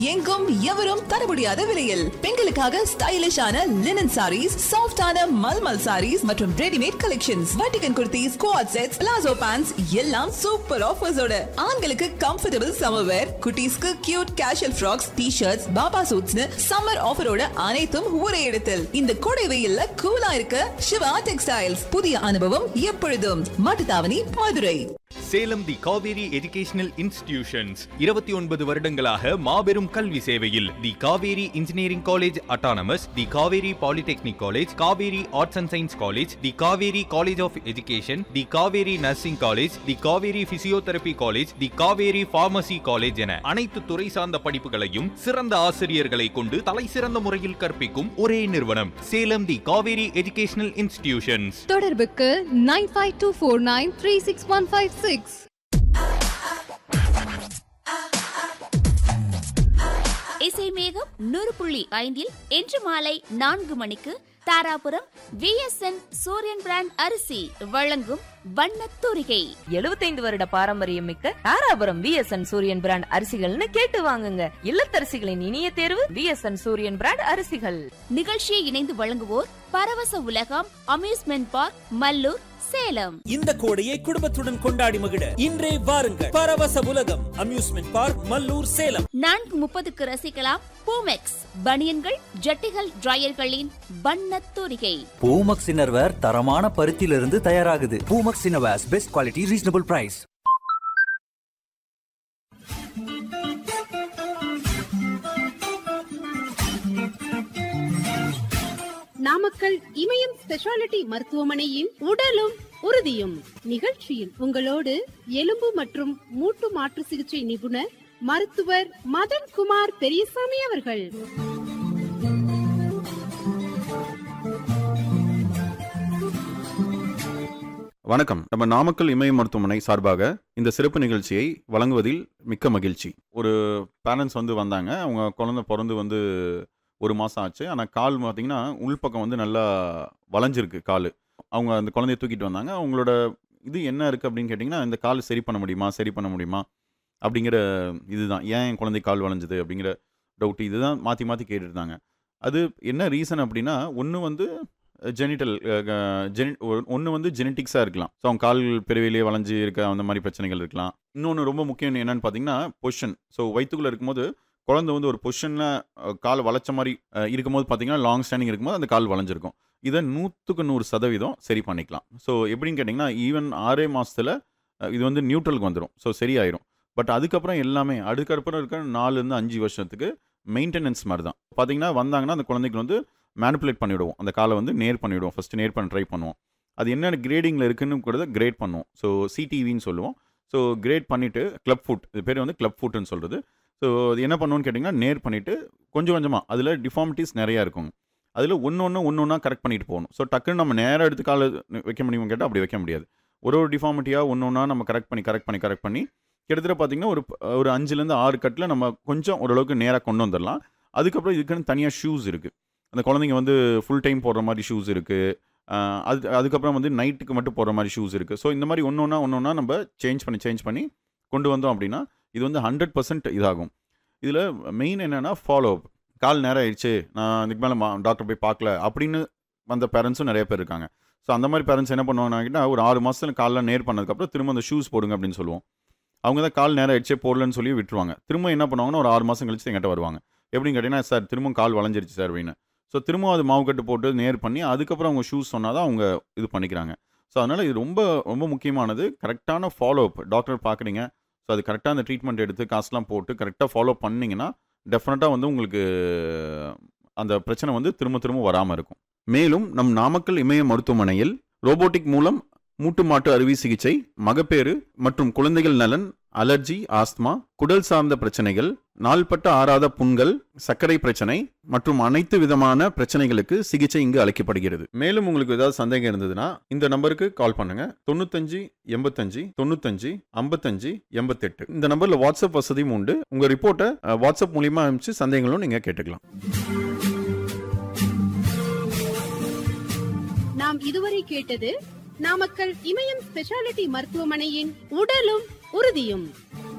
எங்கும் எவரும் தர முடியாத விலையில் பெண்களுக்காக ஸ்டைலிஷான லினன் சாரீஸ் சாஃப்டான மல்மல் சாரீஸ் மற்றும் ரெடிமேட் கலெக்ஷன்ஸ் வட்டிகன் kurtis quad sets palazzo pants எல்லாம் சூப்பர் ஆஃபர்ஸோட ஆண்களுக்கு கம்ஃபர்டபுள் சம்மர் வேர் குட்டீஸ்க்கு cute casual frocks T shirts பாபா சூட்ஸ்னு சம்மர் ஆஃபரோட அனைத்தும் ஒரே இடத்தில் இந்த கோடை வெயில்ல கூலா இருக்க சிவா டெக்ஸ்டைல்ஸ் புதிய அனுபவம் எப்பொழுதும் Mattuthavani Madurai Salem the Kaveri educational institutions இருபத்தி ஒன்பது வருடங்களாக மாபெரும் கல்வி சேவையில் the Kaveri engineering college autonomous the Kaveri polytechnic college Kaveri arts and science college the Kaveri college of education the Kaveri nursing college the Kaveri physiotherapy college the Kaveri pharmacy college என அனைத்து துறை சார்ந்த படிப்புகளையும் சிறந்த ஆசிரியர்களை கொண்டு தலை சிறந்த முறையில் கற்பிக்கும் ஒரே நிறுவனம் Salem the Kaveri educational institutions தொடர்புக்கு nine five two four nine three six one five six இசை மேகம் நூறு புள்ளி ஐந்தில் இன்று மாலை நான்கு மணிக்கு தாராபுரம் விஎஸ்என் சூரியன் பிராண்ட் அரிசி வழங்கும் வண்ணத் தூரிகை 75 வருட பாரம்பரியம் மிக்க தாராபுரம் விஎஸ்என் சூரியன் பிராண்ட் அரிசிகள்னு கேட்டு வாங்குங்க இல்லத்தரசிகளின் இனிய தேர்வு விஎஸ்என் சூரியன் பிராண்ட் அரிசிகள் நிகழ்ச்சியை இணைந்து வழங்குவோர் பரவச உலகம் அம்யூஸ்மெண்ட் பார்க் மல்லூர் சேலம் இந்த கோடையை குடும்பத்துடன் கொண்டாடி மகிழ இன்றே வாருங்கள் பரவச உலகம் அம்யூஸ்மெண்ட் பார்க் மல்லூர் சேலம் நான்கு முப்பதுக்கு ரசிக்கலாம் பூமெக்ஸ் பனியன்கள் ஜட்டிகள் டிரையர்களின் வண்ணத் தூரிகை பூமக்ஸ் இன்னர்வேர் தரமான பருத்தியிலிருந்து தயாராகுது Poomax innerwears best quality reasonable price Namakkal Imayam speciality மருத்துவமனையின் உடலும் உறுதியும் நிகழ்ச்சியில் உங்களோடு எலும்பு மற்றும் மூட்டு மாற்று சிகிச்சை நிபுணர் மருத்துவர் மதன் குமார் பெரியசாமி அவர்கள் வணக்கம் நம்ம நாமக்கல் இமய மருத்துவமனை சார்பாக இந்த சிறப்பு நிகழ்ச்சியை வழங்குவதில் மிக்க மகிழ்ச்சி ஒரு பேரண்ட்ஸ் வந்து வந்தாங்க அவங்க குழந்தை பிறந்து வந்து ஒரு மாதம் ஆச்சு ஆனால் கால் பார்த்தீங்கன்னா உள்பக்கம் வந்து நல்லா வளைஞ்சிருக்கு கால் அவங்க அந்த குழந்தைய தூக்கிட்டு வந்தாங்க அவங்களோட இது என்ன இருக்குது அப்படின்னு கேட்டிங்கன்னா இந்த கால் சரி பண்ண முடியுமா சரி பண்ண முடியுமா அப்படிங்கிற இதுதான் ஏன் என் குழந்தை கால் வளைஞ்சது அப்படிங்கிற டவுட் இதுதான் மாற்றி மாற்றி கேட்டுருந்தாங்க அது என்ன ரீசன் அப்படின்னா ஒன்று வந்து ஜெனிட்டல் ஜெனி ஒன்று வந்து ஜெனட்டிக்ஸாக இருக்கலாம் ஸோ அவங்க கால் பிறவிலேயே வளைஞ்சு இருக்க அந்த மாதிரி பிரச்சனைகள் இருக்கலாம் இன்னொன்று ரொம்ப முக்கியம் என்னன்னு பார்த்தீங்கன்னா பொஷன் ஸோ வயிற்றுக்குள்ளே இருக்கும்போது குழந்தை வந்து ஒரு பொசிஷனில் கால் வளைச்ச மாதிரி அஹ், இருக்கும்போது பார்த்தீங்கன்னா லாங் ஸ்டாண்டிங் இருக்கும்போது அந்த கால் வளைஞ்சிருக்கும் இதை நூற்றுக்கு நூறு சதவீதம் சரி பண்ணிக்கலாம் ஸோ எப்படின்னு கேட்டிங்கன்னா ஈவன் ஆறே மாதத்தில் இது வந்து நியூட்ரலுக்கு வந்துடும் ஸோ சரியாயிரும் பட் அதுக்கப்புறம் எல்லாமே அதுக்கப்புறம் இருக்க நாலுலேருந்து அஞ்சு வருஷத்துக்கு மெயின்டெனன்ஸ் மாதிரி தான் பார்த்தீங்கன்னா வந்தாங்கன்னா அந்த குழந்தைக்கு வந்து மேனிப்புலேட் பண்ணிவிடுவோம் அந்த காலை வந்து நேர் பண்ணிவிடுவோம் ஃபஸ்ட்டு நேர் பண்ண ட்ரை பண்ணுவோம் அது என்ன கிரேடிங்கில் இருக்குன்னு கூட கிரேட் பண்ணுவோம் ஸோ சிடிவின்னு சொல்லுவோம் ஸோ கிரேட் பண்ணிவிட்டு கிளப் ஃபுட் இது பேர் வந்து கிளப் ஃபுட்னு சொல்கிறது ஸோ அது என்ன பண்ணுவோன்னு கேட்டிங்கன்னா நேர் பண்ணிவிட்டு கொஞ்சம் கொஞ்சமாக அதில் டிஃபார்மிட்டிஸ் நிறையா இருக்கும் அதில் ஒன்று ஒன்று ஒன்று ஒன்றா கரெக்ட் பண்ணிட்டு போகணும் ஸோ டக்குன்னு நம்ம நேராக எடுத்து காலை வைக்க முடியுமா கேட்டால் அப்படி வைக்க முடியாது ஒரு ஒரு டிஃபார்மிட்டியாக ஒன்று ஒன்றா நம்ம கரெக்ட் பண்ணி கரெக்ட் பண்ணி கரெக்ட் பண்ணி கிட்டத்தட்ட பார்த்தீங்கன்னா ஒரு ஒரு அஞ்சுலேருந்து ஆறு கட்டில் நம்ம கொஞ்சம் ஓரளவுக்கு நேராக கொண்டு வந்துடலாம் அதுக்கப்புறம் இதுக்குன்னு தனியாக ஷூஸ் இருக்குது அந்த குழந்தைங்க வந்து ஃபுல் டைம் போடுற மாதிரி ஷூஸ் இருக்குது அது அதுக்கப்புறம் வந்து நைட்டுக்கு மட்டும் போடுற மாதிரி ஷூஸ் இருக்குது ஸோ இந்த மாதிரி ஒன்று ஒன்றா ஒன்று ஒன்றா நம்ம சேஞ்ச் பண்ணி சேஞ்ச் பண்ணி கொண்டு வந்தோம் அப்படின்னா இது வந்து ஹண்ட்ரட் பர்சன்ட் இதாகும் இதில் மெயின் என்னென்னா ஃபாலோ அப் கால் நேரம் ஆயிடுச்சு நான் இதுக்கு மேலே டாக்டர் போய் பார்க்கல அப்படின்னு வந்த பேரண்ட்ஸும் நிறைய பேர் இருக்காங்க ஸோ அந்த மாதிரி பேரண்ட்ஸ் என்ன பண்ணுவாங்கன்னா ஒரு ஆறு மாதத்துல காலில் நேர் பண்ணதுக்கப்புறம் திரும்ப அந்த ஷூஸ் போடுங்க அப்படின்னு சொல்லுவோம் அவங்க தான் கால் நேரம் ஆயிடுச்சே போடலன்னு சொல்லி விட்டுருவாங்க திரும்ப என்ன பண்ணுவாங்கன்னா ஒரு ஆறு மாதம் கழிச்சு எங்கிட்ட வருவாங்க எப்படின்னு கேட்டிங்கன்னா சார் திரும்ப கால் வளைஞ்சிருச்சு சார் அப்படின்னு ஸோ திரும்ப அது மாவு கட்டு போட்டு நேர் பண்ணி அதுக்கப்புறம் அவங்க ஷூஸ் சொன்னால் தான் அவங்க இது பண்ணிக்கிறாங்க ஸோ அதனால் இது ரொம்ப ரொம்ப முக்கியமானது கரெக்டான ஃபாலோ அப் டாக்டர் பார்க்குறீங்க ஸோ அது கரெக்டாக அந்த ட்ரீட்மெண்ட் எடுத்து காசுலாம் போட்டு கரெக்டாக ஃபாலோ பண்ணிங்கன்னா டெஃபினட்டாக வந்து உங்களுக்கு அந்த பிரச்சனை வந்து திரும்ப திரும்ப வராமல் இருக்கும் மேலும் நம் நாமக்கல் இமய மருத்துவமனையில் ரோபோட்டிக் மூலம் மூட்டு மாட்டு அறுவை சிகிச்சை மகப்பேறு மற்றும் குழந்தைகள் நலன் அலர்ஜி ஆஸ்துமா குடல் சார்ந்த பிரச்சனைகள் நாள்பட்ட ஆறாத புண்கள் சர்க்கரை பிரச்சனை மற்றும் அனைத்து விதமான பிரச்சனைகளுக்கு சிகிச்சை இங்கு அளிக்கப்படுகிறது மேலும் உங்களுக்கு ஏதாவது சந்தேகம் இருந்ததுன்னா இந்த நம்பருக்கு கால் பண்ணுங்க தொண்ணூத்தஞ்சு எண்பத்தஞ்சு தொண்ணூத்தஞ்சு ஐம்பத்தஞ்சு எண்பத்தெட்டு இந்த நம்பர்ல வாட்ஸ்அப் வசதியும் உண்டு உங்க ரிப்போர்ட்டை அஹ், வாட்ஸ்அப் மூலியமா அனுப்பிச்சு சந்தேகங்களும் நீங்க கேட்டுக்கலாம் நாம் இதுவரை கேட்டது நாமக்கல் இமயம் ஸ்பெஷாலிட்டி மருத்துவமனையின் உடலும் உறுதியும்